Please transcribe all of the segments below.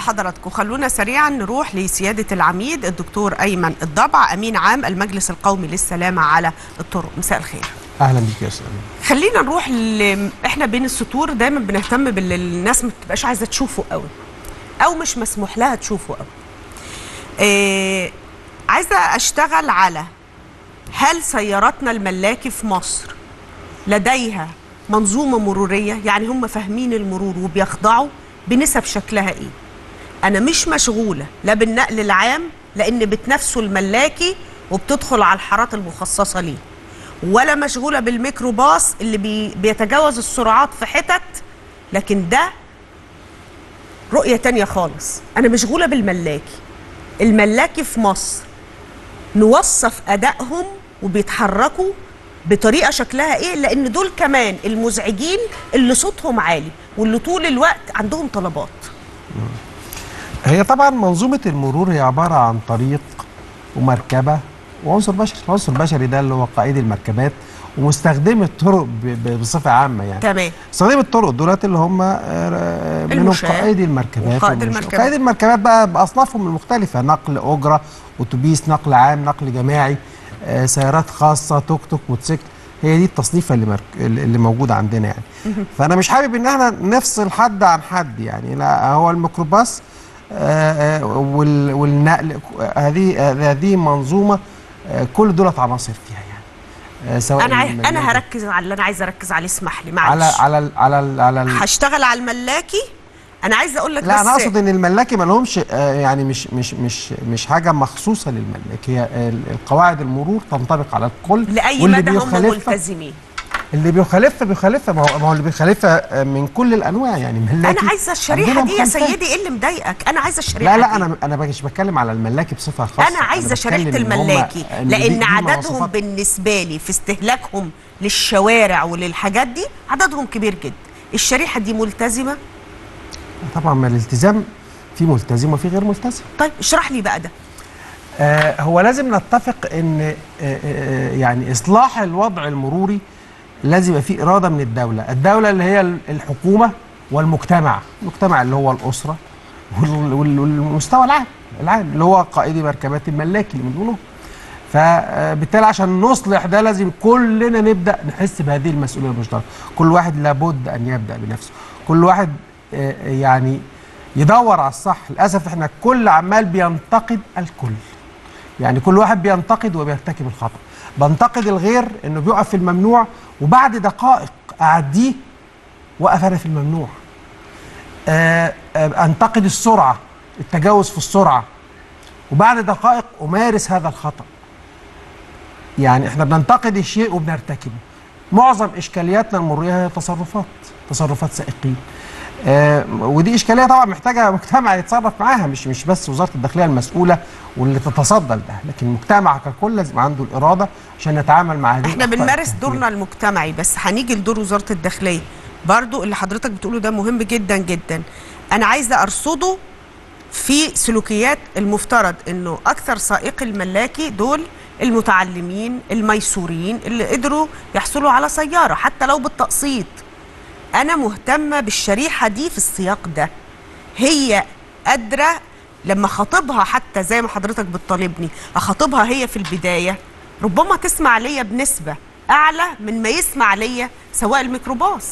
بحضراتكم خلونا سريعا نروح لسيادة العميد الدكتور أيمن الضبع أمين عام المجلس القومي للسلامة على الطرق مساء الخير اهلا بيك يا استاذ خلينا نروح ل... احنا بين السطور دايما بنهتم باللي الناس ما بتبقاش عايزه تشوفه قوي او مش مسموح لها تشوفه قوي إيه... عايزه اشتغل على هل سياراتنا الملاكي في مصر لديها منظومه مروريه يعني هم فاهمين المرور وبيخضعوا بنسب شكلها ايه انا مش مشغوله لا بالنقل العام لان بتنافسوا الملاكي وبتدخل على الحارات المخصصه ليه ولا مشغوله بالميكروباص اللي بي بيتجاوز السرعات في حتت لكن ده رؤيه تانية خالص انا مشغوله بالملاكي الملاكي في مصر نوصف ادائهم وبيتحركوا بطريقه شكلها ايه لان دول كمان المزعجين اللي صوتهم عالي واللي طول الوقت عندهم طلبات هي طبعا منظومه المرور هي عباره عن طريق ومركبه وعنصر بشري العنصر البشري ده اللي هو قائد المركبات ومستخدمي الطرق ب- ب- بصفه عامه يعني تمام مستخدمي الطرق دولت اللي هم آه، منهم المشاة قائدي المركبات وقائد والمشاة. المركبات. قائد المركبات بقى باصنافهم المختلفه نقل اجره اتوبيس نقل عام نقل جماعي آه، سيارات خاصه توك توك موتوسيكل هي دي التصنيفه اللي مرك... اللي موجوده عندنا يعني فانا مش حابب ان احنا نفصل حد عن حد يعني لا هو الميكروباص آه، آه، وال... والنقل آه، هذه آه، هذه منظومه آه، كل دولت عناصر فيها يعني آه، سواء انا عاي... الم- انا هركز على اللي انا عايزه اركز عليه اسمح لي على معلش على ال- على ال- على ال- هشتغل على الملاكي انا عايزه اقول لك لا بس انا اقصد ان الملاكي ما لهمش آه، يعني مش مش مش مش حاجه مخصوصه للملاكي هي ال- القواعد المرور تنطبق على الكل لاي واللي مدى هم بيخالفها- ملتزمين اللي بيخالفها بيخالفها ما هو ما هو اللي بيخالفها آه، من كل الانواع يعني ملاكي انا عايزه الشريحه عندنا دي يا مخالفات. سيدي ايه اللي مضايقك انا عايزه الشريحه لا لا دي. انا انا مش بتكلم على الملاكي بصفه خاصه انا عايزه شريحه بتكلم إن هم- الملاكي إن دي- لان دي عددهم مواصفات. بالنسبه لي في استهلاكهم للشوارع وللحاجات دي عددهم كبير جدا الشريحه دي ملتزمه طبعا ما الالتزام في ملتزم وفي غير ملتزم طيب اشرح لي بقى ده آه، هو لازم نتفق ان آه، آه، يعني اصلاح الوضع المروري لازم يبقى فيه اراده من الدوله، الدوله اللي هي ال- الحكومه والمجتمع، المجتمع اللي هو الاسره وال- وال- والمستوى العام العام اللي هو قائدي مركبات الملاكي اللي بنقوله. فبالتالي عشان نصلح ده لازم كلنا نبدا نحس بهذه المسؤوليه المشتركه، كل واحد لابد ان يبدا بنفسه، كل واحد آه، يعني يدور على الصح، للاسف احنا الكل عمال بينتقد الكل. يعني كل واحد بينتقد وبيرتكب الخطا بنتقد الغير انه بيقف في الممنوع وبعد دقائق اعديه وقف انا في الممنوع آه، آه، انتقد السرعه التجاوز في السرعه وبعد دقائق امارس هذا الخطا يعني احنا بننتقد الشيء وبنرتكبه معظم اشكالياتنا المروريه هي تصرفات تصرفات سائقين آه ودي اشكاليه طبعا محتاجه مجتمع يتصرف معاها مش مش بس وزاره الداخليه المسؤوله واللي تتصدى لده لكن المجتمع ككل لازم عنده الاراده عشان نتعامل مع هذه احنا الأخطاء بنمارس الكثيرة. دورنا المجتمعي بس هنيجي لدور وزاره الداخليه برضو اللي حضرتك بتقوله ده مهم جدا جدا انا عايزه ارصده في سلوكيات المفترض انه اكثر سائقي الملاكي دول المتعلمين الميسورين اللي قدروا يحصلوا على سياره حتى لو بالتقسيط انا مهتمه بالشريحه دي في السياق ده هي قادره لما خاطبها حتى زي ما حضرتك بتطالبني اخاطبها هي في البدايه ربما تسمع ليا بنسبه اعلى من ما يسمع ليا سواق الميكروباص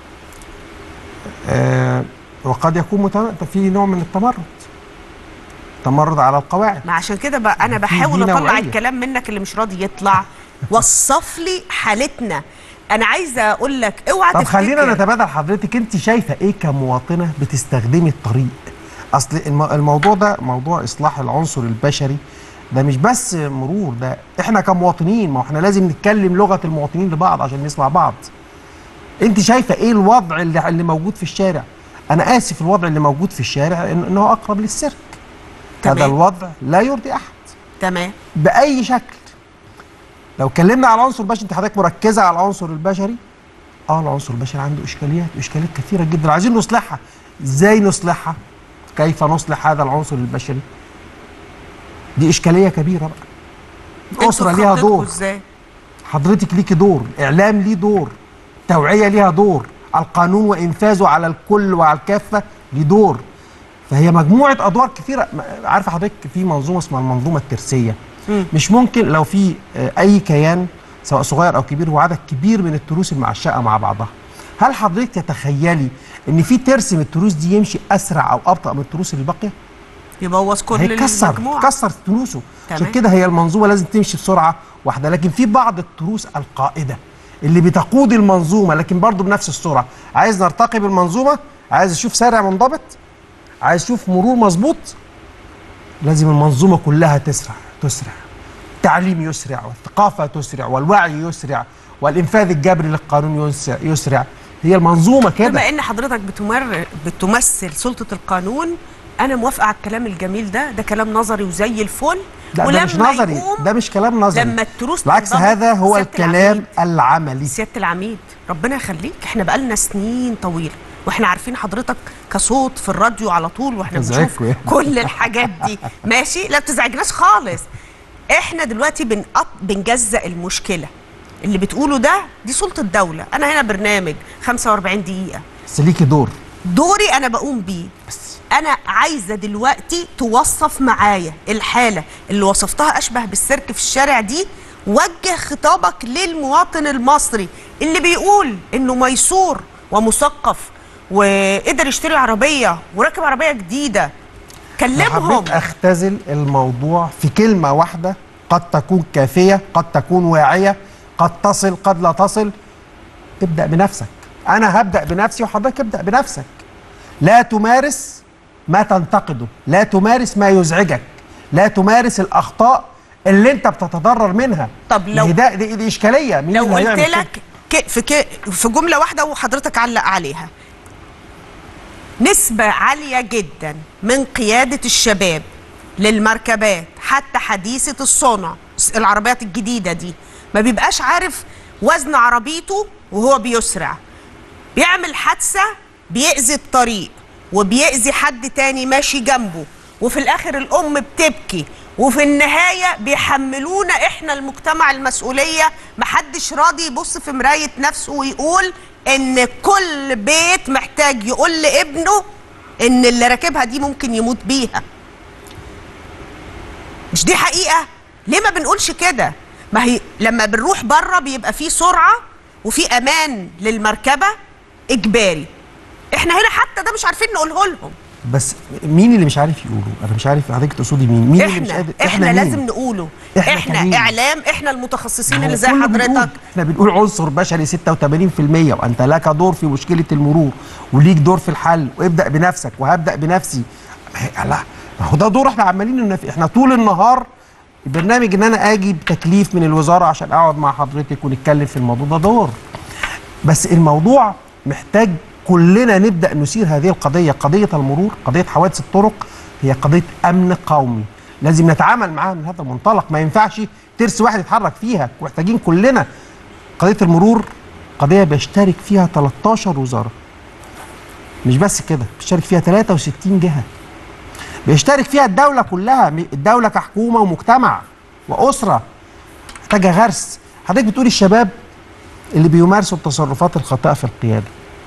آه وقد يكون متم... في نوع من التمرد تمرد على القواعد ما عشان كده بقى انا في بحاول دي اطلع نوعية. الكلام منك اللي مش راضي يطلع وصف لي حالتنا انا عايزه اقول لك اوعى طب خلينا تفتكر- نتبادل حضرتك انت شايفه ايه كمواطنه بتستخدمي الطريق اصل الم- الموضوع ده موضوع اصلاح العنصر البشري ده مش بس مرور ده احنا كمواطنين ما هو احنا لازم نتكلم لغه المواطنين لبعض عشان نسمع بعض انت شايفه ايه الوضع اللي, اللي موجود في الشارع انا اسف الوضع اللي موجود في الشارع إن- انه اقرب للسيرك هذا تمام. الوضع لا يرضي احد تمام باي شكل لو اتكلمنا على العنصر البشري انت حضرتك مركزه على العنصر البشري اه العنصر البشري عنده اشكاليات اشكاليات كثيره جدا عايزين نصلحها ازاي نصلحها كيف نصلح هذا العنصر البشري دي اشكاليه كبيره بقى الاسره انتوا ليها خطتكوا دور ازاي حضرتك ليكي دور الاعلام ليه دور التوعيه ليها دور القانون وانفاذه على الكل وعلى الكافه ليه دور فهي مجموعه ادوار كثيره م- عارفه حضرتك في منظومه اسمها المنظومه الترسيه مم. مش ممكن لو في آه، اي كيان سواء صغير او كبير هو عدد كبير من التروس المعشقه مع بعضها هل حضرتك تتخيلي ان في ترس من التروس دي يمشي اسرع او ابطا من التروس اللي باقيه يبوظ كل هيكسر المجموعه كسر تروسه عشان تمام. كده هي المنظومه لازم تمشي بسرعه واحده لكن في بعض التروس القائده اللي بتقود المنظومه لكن برضه بنفس السرعه عايز نرتقي بالمنظومه عايز اشوف سارع منضبط عايز اشوف مرور مظبوط لازم المنظومه كلها تسرع تسرع التعليم يسرع والثقافه تسرع والوعي يسرع والانفاذ الجبري للقانون يسرع, يسرع. هي المنظومه كده بما ان حضرتك بتمر بتمثل سلطه القانون انا موافقه على الكلام الجميل ده ده كلام نظري وزي الفل لا ده مش ولما نظري يقوم ده مش كلام نظري لما التروس بالعكس تنضبط، هذا هو سيادة الكلام العميد. العملي سياده العميد ربنا يخليك احنا بقالنا سنين طويله واحنا عارفين حضرتك كصوت في الراديو على طول واحنا بنشوف بتزعجكوا يعني. كل الحاجات دي ماشي لا بتزعجناش خالص احنا دلوقتي بنقط بنجزأ المشكله اللي بتقوله ده دي سلطه الدوله انا هنا برنامج 45 دقيقه بس ليكي دور دوري انا بقوم بيه بس انا عايزه دلوقتي توصف معايا الحاله اللي وصفتها اشبه بالسيرك في الشارع دي وجه خطابك للمواطن المصري اللي بيقول انه ميسور ومثقف وقدر يشتري عربيه وراكب عربيه جديده كلمهم حبيت اختزل الموضوع في كلمه واحده قد تكون كافيه قد تكون واعيه قد تصل قد لا تصل ابدا بنفسك انا هبدا بنفسي وحضرتك ابدا بنفسك لا تمارس ما تنتقده لا تمارس ما يزعجك لا تمارس الاخطاء اللي انت بتتضرر منها طب لو- ما هي ده دي, دي اشكاليه مين لو اللي قلت هيعمل كده؟ لك ك- في ك- في جمله واحده وحضرتك علق عليها نسبة عالية جدا من قيادة الشباب للمركبات حتى حديثة الصنع العربيات الجديدة دي ما بيبقاش عارف وزن عربيته وهو بيسرع بيعمل حادثة بيأذي الطريق وبيأذي حد تاني ماشي جنبه وفي الآخر الأم بتبكي وفي النهاية بيحملونا إحنا المجتمع المسؤولية محدش راضي يبص في مراية نفسه ويقول إن كل بيت محتاج يقول لابنه إن اللي راكبها دي ممكن يموت بيها مش دي حقيقة؟ ليه ما بنقولش كده؟ ما هي لما بنروح بره بيبقى في سرعة وفي أمان للمركبة إجباري. إحنا هنا حتى ده مش عارفين نقوله لهم. بس مين اللي مش عارف يقوله انا مش عارف حضرتك تقصدي مين مين اللي مش إحنا قادر إحنا مين؟ لازم نقوله. إحنا إحنا, كمين؟ إعلام إحنا المتخصصين هو اللي زي كله بيقول- حضرتك. احنا بنقول عنصر بشري 86% وانت لك دور في مشكله المرور وليك دور في الحل وابدا بنفسك وهبدا بنفسي ما هي- لا ما هو ده دور احنا عمالين ننف- احنا طول النهار البرنامج ان انا اجي بتكليف من الوزاره عشان اقعد مع حضرتك ونتكلم في الموضوع ده دور بس الموضوع محتاج كلنا نبدا نثير هذه القضيه قضيه المرور قضيه حوادث الطرق هي قضيه امن قومي لازم نتعامل معاها من هذا المنطلق ما ينفعش ترس واحد يتحرك فيها محتاجين كلنا قضيه المرور قضيه بيشترك فيها 13 وزاره مش بس كده بيشترك فيها 63 جهه بيشترك فيها الدوله كلها م- الدوله كحكومه ومجتمع واسره محتاجه غرس حضرتك بتقولي الشباب اللي بيمارسوا التصرفات الخاطئه في القياده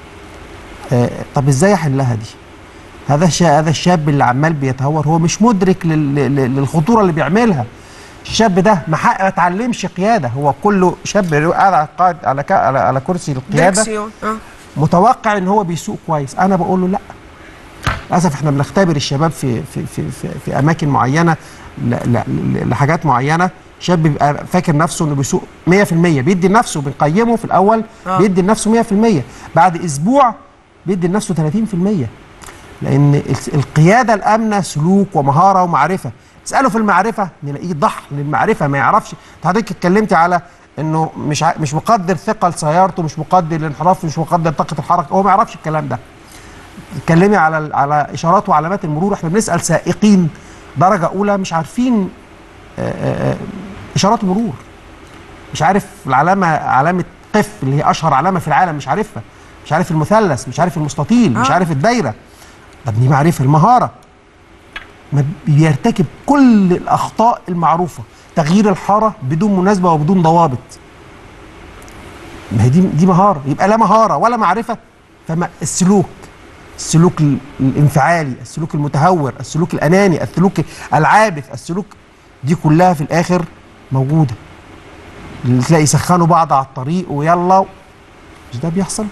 آه طب ازاي احلها دي هذا الشا هذا الشاب اللي عمال بيتهور هو مش مدرك لل... لل- للخطوره اللي بيعملها الشاب ده ما حق- ما اتعلمش قياده هو كله شاب قاعد على قاعد على ك... على, على كرسي القياده ديركسيون. آه. متوقع ان هو بيسوق كويس انا بقول له لا للاسف احنا بنختبر الشباب في في في في, في اماكن معينه ل- ل- ل- لحاجات معينه شاب بيبقى فاكر نفسه انه بيسوق 100% بيدي لنفسه بنقيمه في الاول آه. بيدي لنفسه 100% بعد اسبوع بيدي لنفسه 30% لان ال- القياده الامنه سلوك ومهاره ومعرفه تساله في المعرفه نلاقيه ضح للمعرفه ما يعرفش أنت حضرتك اتكلمتي على انه مش ع... مش مقدر ثقل سيارته مش مقدر الانحراف مش مقدر طاقه الحركه هو ما يعرفش الكلام ده اتكلمي على ال- على اشارات وعلامات المرور احنا بنسال سائقين درجه اولى مش عارفين آه، آه، آه، اشارات المرور مش عارف العلامه علامه قف اللي هي اشهر علامه في العالم مش عارفها مش عارف المثلث مش عارف المستطيل مش آه. عارف الدايره طب دي معرفه المهاره ما بيرتكب كل الاخطاء المعروفه تغيير الحاره بدون مناسبه وبدون ضوابط ما هي دي دي مهاره يبقى لا مهاره ولا معرفه فما السلوك السلوك ال- الانفعالي السلوك المتهور السلوك الاناني السلوك العابث السلوك دي كلها في الاخر موجوده اللي تلاقي يسخنوا بعض على الطريق ويلا مش ده بيحصل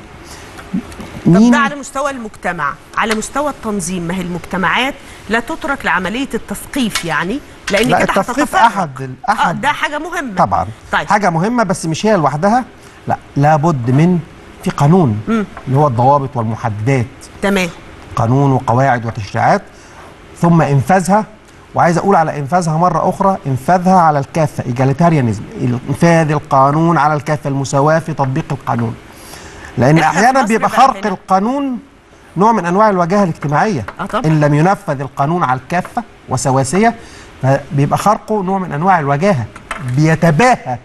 طب ده على مستوى المجتمع على مستوى التنظيم ما هي المجتمعات لا تترك لعمليه التثقيف يعني لان لا كده التثقيف هتتفرق. احد ال- آه احد ده حاجه مهمه طبعا طيب حاجه مهمه بس مش هي لوحدها لا لابد من في قانون مم. اللي هو الضوابط والمحددات تمام قانون وقواعد وتشريعات ثم انفاذها وعايز اقول على انفاذها مره اخرى انفاذها على الكافه ايجاليتاريانزم انفاذ القانون على الكافه المساواه في تطبيق القانون لان إحنا في احيانا مصر بيبقى بقى خرق هنا. القانون نوع من انواع الوجاهه الاجتماعيه اه طبعا ان لم ينفذ القانون على الكافه وسواسيه فبيبقى خرقه نوع من انواع الوجاهه بيتباهى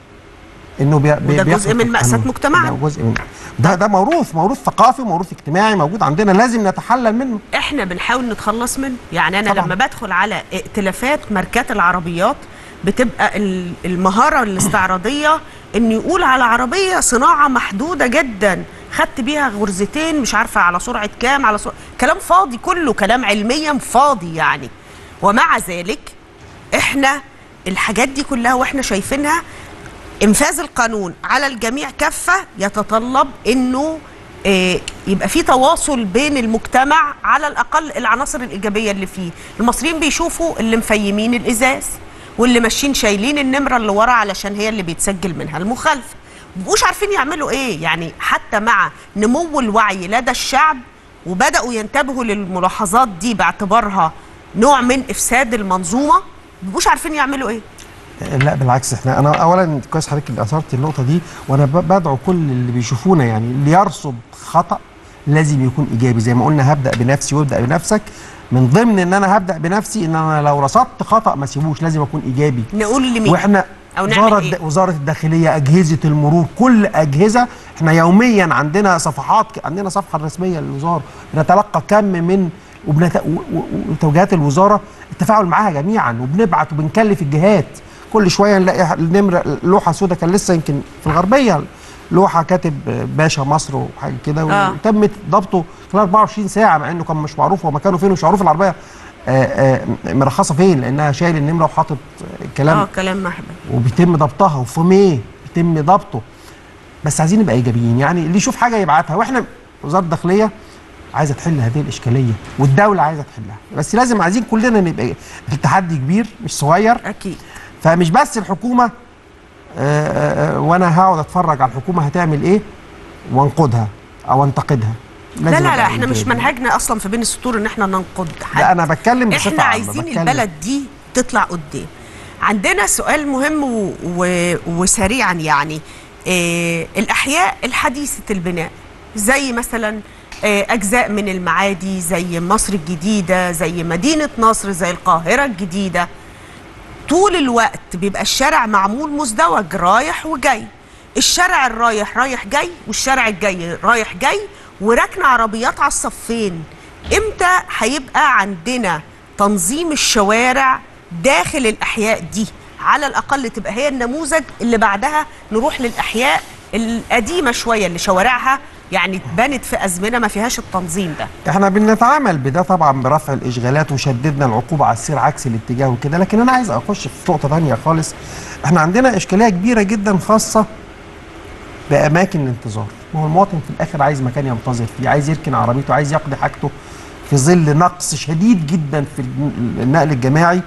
انه بي بي- وده جزء بيخرق من مأساة القانون. مجتمعنا. ده جزء من ده ده موروث موروث ثقافي وموروث اجتماعي موجود عندنا لازم نتحلل منه احنا بنحاول نتخلص منه يعني انا طبعاً. لما بدخل على ائتلافات ماركات العربيات بتبقى ال- المهاره الاستعراضيه ان يقول على عربيه صناعه محدوده جدا خدت بيها غرزتين مش عارفه على سرعه كام على سرعة كلام فاضي كله كلام علميا فاضي يعني ومع ذلك احنا الحاجات دي كلها واحنا شايفينها انفاذ القانون على الجميع كافه يتطلب انه آه، يبقى في تواصل بين المجتمع على الاقل العناصر الايجابيه اللي فيه المصريين بيشوفوا اللي مفيمين الازاز واللي ماشيين شايلين النمره اللي ورا علشان هي اللي بيتسجل منها المخالفه مبقوش عارفين يعملوا ايه يعني حتى مع نمو الوعي لدى الشعب وبداوا ينتبهوا للملاحظات دي باعتبارها نوع من افساد المنظومه مبقوش عارفين يعملوا ايه لا بالعكس احنا انا اولا كويس حضرتك اللي اثرت النقطه دي وانا ب- بدعو كل اللي بيشوفونا يعني اللي يرصد خطا لازم يكون ايجابي زي ما قلنا هبدا بنفسي وابدا بنفسك من ضمن ان انا هبدا بنفسي ان انا لو رصدت خطا ما سيبوش لازم اكون ايجابي نقول لمين واحنا أو نعمل وزاره إيه؟ الد- وزاره الداخليه اجهزه المرور كل اجهزه احنا يوميا عندنا صفحات ك- عندنا صفحه رسميه للوزاره بنتلقى كم من وبنت... و- و- وتوجيهات الوزاره التفاعل معاها جميعا وبنبعت وبنكلف الجهات كل شويه نلاقي النمره لوحه سوداء كان لسه يمكن في الغربيه لوحه كاتب باشا مصر وحاجه كده آه. وتم ضبطه خلال 24 ساعه مع انه كان مش معروف هو مكانه فين ومش معروف العربيه آه، آه، مرخصه فين لانها شايل النمره وحاطط كلام اه كلام محبب وبيتم ضبطها وفي ميه بيتم ضبطه بس عايزين نبقى ايجابيين يعني اللي يشوف حاجه يبعتها واحنا وزاره الداخليه عايزه تحل هذه الاشكاليه والدوله عايزه تحلها بس لازم عايزين كلنا نبقى التحدي كبير مش صغير اكيد فمش بس الحكومه آه، آه، آه، وانا هقعد اتفرج على الحكومه هتعمل ايه وانقدها او انتقدها لا لازم لا لا أبقى احنا مش إيجابي. منهجنا اصلا في بين السطور ان احنا ننقد حد لا انا بتكلم بصفه احنا عامة، عايزين بتكلم. البلد دي تطلع قدام عندنا سؤال مهم و... و... وسريعا يعني اه الاحياء الحديثه البناء زي مثلا اه اجزاء من المعادي زي مصر الجديده زي مدينه نصر زي القاهره الجديده طول الوقت بيبقى الشارع معمول مزدوج رايح وجاي الشارع الرايح رايح جاي والشارع الجاي رايح جاي وركن عربيات على الصفين امتى هيبقى عندنا تنظيم الشوارع داخل الاحياء دي على الاقل تبقى هي النموذج اللي بعدها نروح للاحياء القديمه شويه اللي شوارعها يعني اتبنت في ازمنه ما فيهاش التنظيم ده احنا بنتعامل بده طبعا برفع الاشغالات وشددنا العقوبه على السير عكس الاتجاه وكده لكن انا عايز اخش في نقطه ثانيه خالص احنا عندنا اشكاليه كبيره جدا خاصه باماكن الانتظار ما هو المواطن في الاخر عايز مكان ينتظر فيه عايز يركن عربيته عايز يقضي حاجته في ظل نقص شديد جدا في النقل الجماعي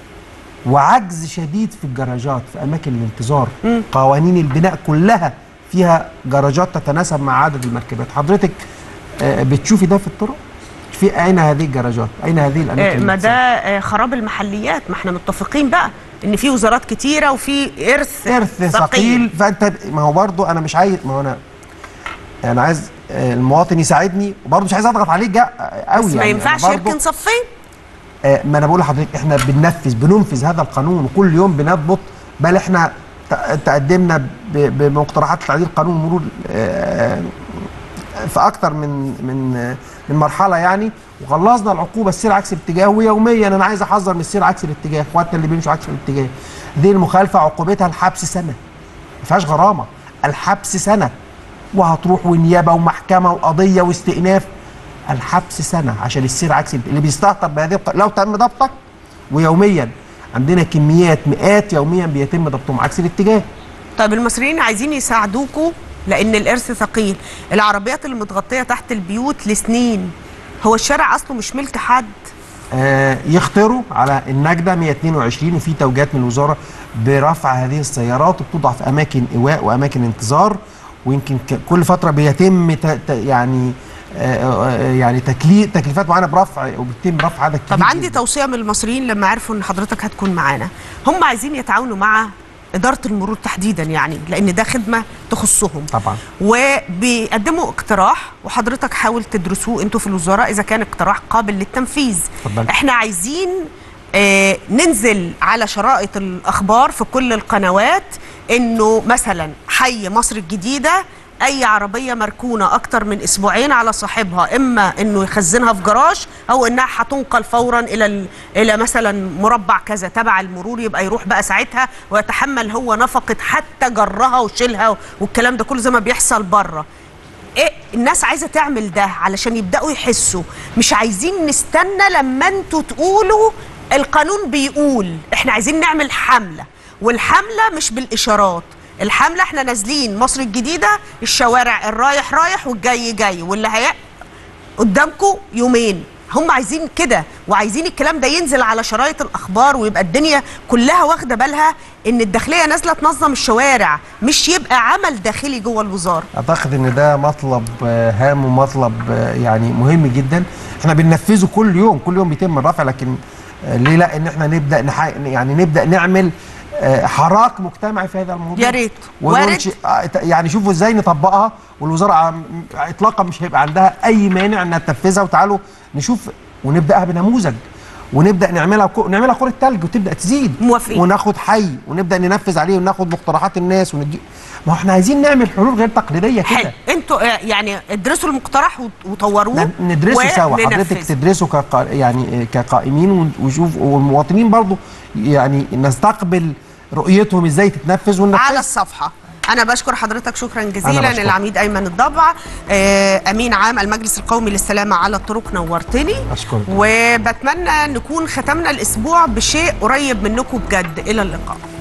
وعجز شديد في الجراجات في اماكن الانتظار مم. قوانين البناء كلها فيها جراجات تتناسب مع عدد المركبات حضرتك آه، بتشوفي ده في الطرق في اين هذه الجراجات اين هذه الاماكن آه، ما ده الانتظار؟ آه، خراب المحليات ما احنا متفقين بقى ان في وزارات كتيره وفي ارث ارث ثقيل فانت ما هو برضو انا مش عايز ما هو انا انا عايز آه، المواطن يساعدني وبرضه مش عايز اضغط عليه جا قوي بس ما يعني ينفعش أنا برضو- يركن صفين آه، ما انا بقول لحضرتك احنا بننفذ بننفذ هذا القانون وكل يوم بنضبط بل احنا ت- تقدمنا ب- بمقترحات تعديل قانون المرور آه، في اكتر من من آه، من مرحله يعني وخلصنا العقوبه السير عكس الاتجاه ويوميا انا عايز احذر من السير عكس الاتجاه اخواتنا اللي بيمشوا عكس الاتجاه دي المخالفه عقوبتها الحبس سنه ما فيهاش غرامه الحبس سنه وهتروح ونيابه ومحكمه وقضيه واستئناف الحبس سنه عشان السير عكس اللي بيستهتر بهذه الق- لو تم ضبطك ويوميا عندنا كميات مئات يوميا بيتم ضبطهم عكس الاتجاه طيب المصريين عايزين يساعدوكوا لان الارث ثقيل العربيات اللي متغطيه تحت البيوت لسنين هو الشارع اصله مش ملك حد آه، يخطروا على النجدة 122 وفي توجيهات من الوزارة برفع هذه السيارات وبتوضع في أماكن إيواء وأماكن انتظار ويمكن ك- كل فترة بيتم ت- ت- يعني آه، آه، يعني تكليف تكليفات معينة برفع وبيتم رفع عدد طب كبير عندي جداً. توصيه من المصريين لما عرفوا ان حضرتك هتكون معانا هم عايزين يتعاونوا مع اداره المرور تحديدا يعني لان ده خدمه تخصهم طبعا وبيقدموا اقتراح وحضرتك حاول تدرسوه انتوا في الوزاره اذا كان اقتراح قابل للتنفيذ اتفضل. احنا عايزين آه ننزل على شرائط الاخبار في كل القنوات انه مثلا حي مصر الجديده اي عربيه مركونه اكتر من اسبوعين على صاحبها اما انه يخزنها في جراج او انها هتنقل فورا الى ال- الى مثلا مربع كذا تبع المرور يبقى يروح بقى ساعتها ويتحمل هو نفقه حتى جرها وشيلها والكلام ده كله زي ما بيحصل بره ايه الناس عايزه تعمل ده علشان يبداوا يحسوا مش عايزين نستنى لما انتوا تقولوا القانون بيقول احنا عايزين نعمل حمله والحمله مش بالاشارات الحمله احنا نازلين مصر الجديده الشوارع الرايح رايح والجاي جاي واللي هي قدامكم يومين هم عايزين كده وعايزين الكلام ده ينزل على شرايط الاخبار ويبقى الدنيا كلها واخده بالها ان الداخليه نازله تنظم الشوارع مش يبقى عمل داخلي جوه الوزاره اعتقد ان ده مطلب آه، هام ومطلب آه، يعني مهم جدا احنا بننفذه كل يوم كل يوم بيتم الرفع لكن آه، ليه لا ان احنا نبدا نح... يعني نبدا نعمل آه، حراك مجتمعي في هذا الموضوع يا ريت. ونقول وارد. شيء- آه، ت- يعني شوفوا ازاي نطبقها والوزاره عم- اطلاقا مش هيبقى عندها اي مانع انها تنفذها وتعالوا نشوف ونبداها بنموذج ونبدا نعملها كو... نعملها كره تلج وتبدا تزيد موافقين. وناخد حي ونبدا ننفذ عليه وناخد مقترحات الناس وندي ما هو احنا عايزين نعمل حلول غير تقليديه حلو كده انتوا آه، يعني ادرسوا المقترح وط- وطوروه ن- ندرسه سوا حضرتك وننفذه. تدرسه كقا يعني كقائمين ون- وشوف والمواطنين برضو يعني نستقبل رؤيتهم ازاي تتنفذ وننفذ على الصفحه انا بشكر حضرتك شكرا جزيلا بشكرك. العميد ايمن الضبع آه، امين عام المجلس القومي للسلامه على الطرق نورتني أشكرك. وبتمنى نكون ختمنا الاسبوع بشيء قريب منكم بجد الى اللقاء